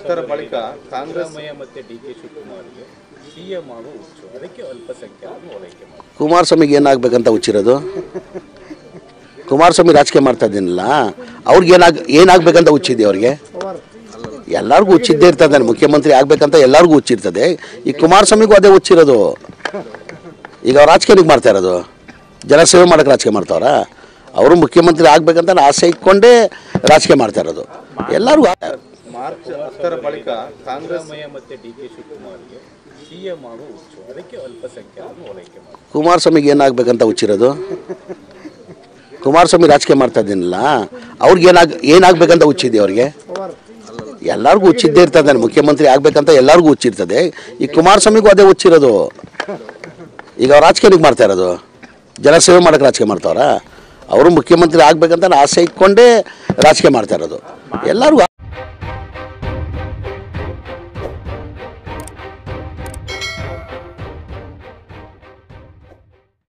ಹತ್ತರ ಬಳಿಕ ಕಾಂಗ್ರೆಸ್ ಸಿದ್ದರಾಮಯ್ಯ ಮತ್ತೆ ಡಿ ಕೆ ಶಿವಕುಮಾರ್ಗೆ ಸಿಎಂ ಆಗೋ ಹುಚ್ಚು ಅದಕ್ಕೆ ಅಲ್ಪಸಂಖ್ಯಾತರು ಓಲೈಕೆ ಮಾಡಿ ಕುಮಾರಸ್ವಾಮಿಗೆ ಏನಾಗಬೇಕಂತ ಹುಚ್ಚಿರೋದು ಕುಮಾರಸ್ವಾಮಿ ರಾಜಕೀಯ ಮಾಡ್ತಾ ಇದ್ದೀನಲ್ಲ ಅವ್ರಿಗೆ ಏನಾಗ ಏನಾಗಬೇಕಂತ ಹುಚ್ಚಿದೆ ಅವ್ರಿಗೆ ಎಲ್ಲರಿಗೂ ಹುಚ್ಚಿದ್ದೇ ಇರ್ತದೆ ಮುಖ್ಯಮಂತ್ರಿ ಆಗ್ಬೇಕಂತ ಎಲ್ಲರಿಗೂ ಹುಚ್ಚಿರ್ತದೆ ಈ ಕುಮಾರಸ್ವಾಮಿಗೂ ಅದೇ ಹುಚ್ಚಿರೋದು ಈಗ ಅವ್ರು ರಾಜಕೀಯಕ್ಕೆ ಮಾಡ್ತಾ ಇರೋದು ಜನಸೇವೆ ಮಾಡಕ್ಕೆ ರಾಜಕೀಯ ಮಾಡ್ತಾವ್ರ ಅವರು ಮುಖ್ಯಮಂತ್ರಿ ಆಗ್ಬೇಕಂತ ಆಸೆ ಇಟ್ಕೊಂಡೇ ರಾಜಕೀಯ ಮಾಡ್ತಾ ಇರೋದು ಎಲ್ಲರಿಗೂ ಮಾರ್ಚ್ ಹತ್ತರ ಬಳಿಕ ಕಾಂಗ್ರೆಸ್ ಸಿದ್ದರಾಮಯ್ಯ ಮತ್ತೆ ಡಿ ಕೆ ಶಿವಕುಮಾರ್ಗೆ ಸಿಎಂ ಆಗೋ ಹುಚ್ಚು ಅದಕ್ಕೆ ಅಲ್ಪಸಂಖ್ಯಾತರು ಓಲೈಕೆ ಮಾಡಿ ಕುಮಾರಸ್ವಾಮಿಗೆ ಏನಾಗಬೇಕಂತ ಹುಚ್ಚಿರೋದು ಕುಮಾರಸ್ವಾಮಿ ರಾಜಕೀಯ ಮಾಡ್ತಾ ಇದ್ದೀನಲ್ಲ ಅವ್ರಿಗೆ ಏನಾಗ ಏನಾಗಬೇಕಂತ ಹುಚ್ಚಿದೆ ಅವ್ರಿಗೆ ಎಲ್ಲರಿಗೂ ಹುಚ್ಚಿದ್ದೇ ಇರ್ತದೆ ಮುಖ್ಯಮಂತ್ರಿ ಆಗ್ಬೇಕಂತ ಎಲ್ಲರಿಗೂ ಹುಚ್ಚಿರ್ತದೆ ಈ ಕುಮಾರಸ್ವಾಮಿಗೂ ಅದೇ ಹುಚ್ಚಿರೋದು ಈಗ ಅವ್ರು ರಾಜಕೀಯಕ್ಕೆ ಮಾಡ್ತಾ ಇರೋದು ಜನಸೇವೆ ಮಾಡಕ್ಕೆ ರಾಜಕೀಯ ಮಾಡ್ತಾವ್ರ ಅವರು ಮುಖ್ಯಮಂತ್ರಿ ಆಗ್ಬೇಕಂತ ಆಸೆ ಇಟ್ಕೊಂಡೇ ರಾಜಕೀಯ ಮಾಡ್ತಾ ಇರೋದು ಎಲ್ಲರಿಗೂ